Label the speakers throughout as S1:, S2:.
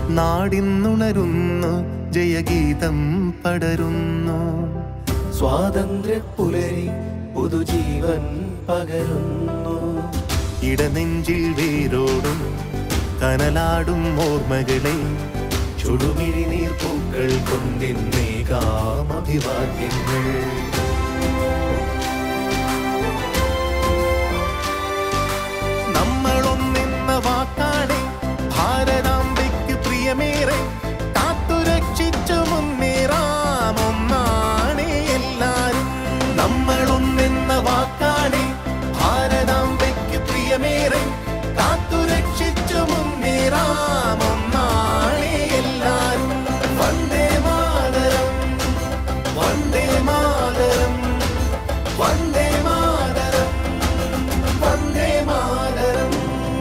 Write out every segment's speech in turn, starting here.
S1: നാടിന്നുണരുന്നു ജയഗീതം പടരുന്നു
S2: സ്വാതന്ത്ര്യ പുലരി പുതുജീവൻ പകരുന്നു
S1: ഇടനെഞ്ചിൽ വേരോടും കനലാടും ഓർമ്മകളെ ചുടുമിഴി നീർപ്പൂക്കൾ കൊണ്ടിന്നേകാം അഭിവാദ്യങ്ങൾ നമ്മളൊന്നെന്ന വാക്കാടെ ഭാരതാംബയ്ക്ക് പ്രിയമേറെ കാത്തുരക്ഷിച്ചു മുന്നേറാം ഒന്നാണേ എല്ലാരും നമ്മളൊന്നെന്ന വാക്കാടെ ഭാരതാംബയ്ക്ക് പ്രിയമേറെ കാത്തുരക്ഷിച്ചു മുന്നേറാം ഒന്നാണേ എല്ലാരും വന്ദേ മാതരം വന്ദേ മാതരം വന്ദേ മാതരം വന്ദേ മാതരം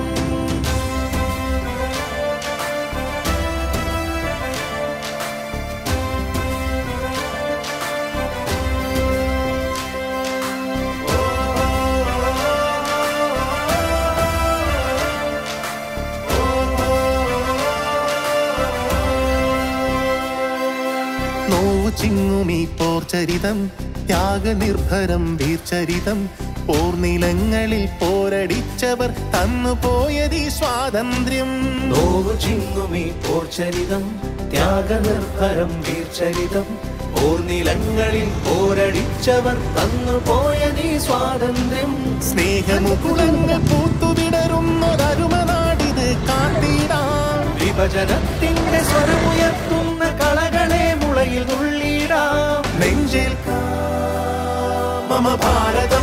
S1: നോവു ചിങ്ങുമീ പോർചരിതം ത്യാഗനിർഭരം വീർചരിതം പോർനിലങ്ങളിൽ പോരടിച്ചവർ തന്നുപോയതീ സ്വാതന്ത്ര്യം
S2: നോവു ചിങ്ങുമി പോർച്ചരിതം ത്യാഗനിർഭരം വീർച്ചരിതം ഓർനിലങ്ങളിൽ പോരടിച്ചവർ തന്നു പോയ നീ സ്വാതന്ത്ര്യം
S1: സ്നേഹമുകുളങ്ങൾ പൂത്തുവിടരുന്നൊരരുമനാടിത് കാത്തിടാം
S2: വിഭജനത്തിന്റെ സ്വരമുയർത്തുന്ന കളകളെ മുളയിൽ നുള്ളിടാം
S1: നെഞ്ചേൽക്കാം മമ ഭാരതം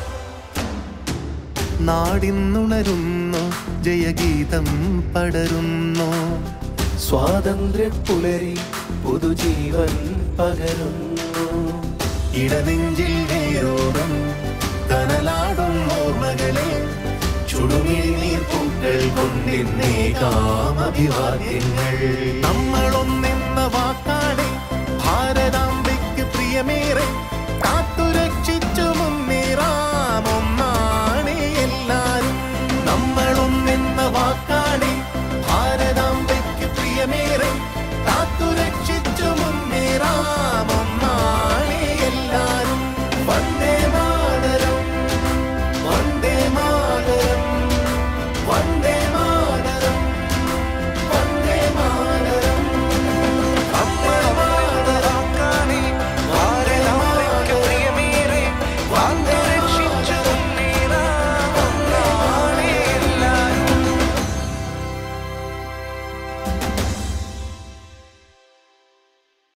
S1: നാടിന്നുണരുന്നു ജയഗീതം പടരുന്നു
S2: സ്വാതന്ത്ര്യ പുലരി പുതുജീവൻ പകരുന്നു
S1: ഇടനെഞ്ചിൽ വേരോടും കനലാടും ഓർമ്മകളെ ചുടുമിഴി നീർപ്പൂക്കൾ കൊണ്ടിന്നേകാം അഭിവാദ്യങ്ങൾ നമ്മളൊന്നെന്ന വാക്കാടെ ഭാരതാംബയ്ക്ക് പ്രിയമേറെ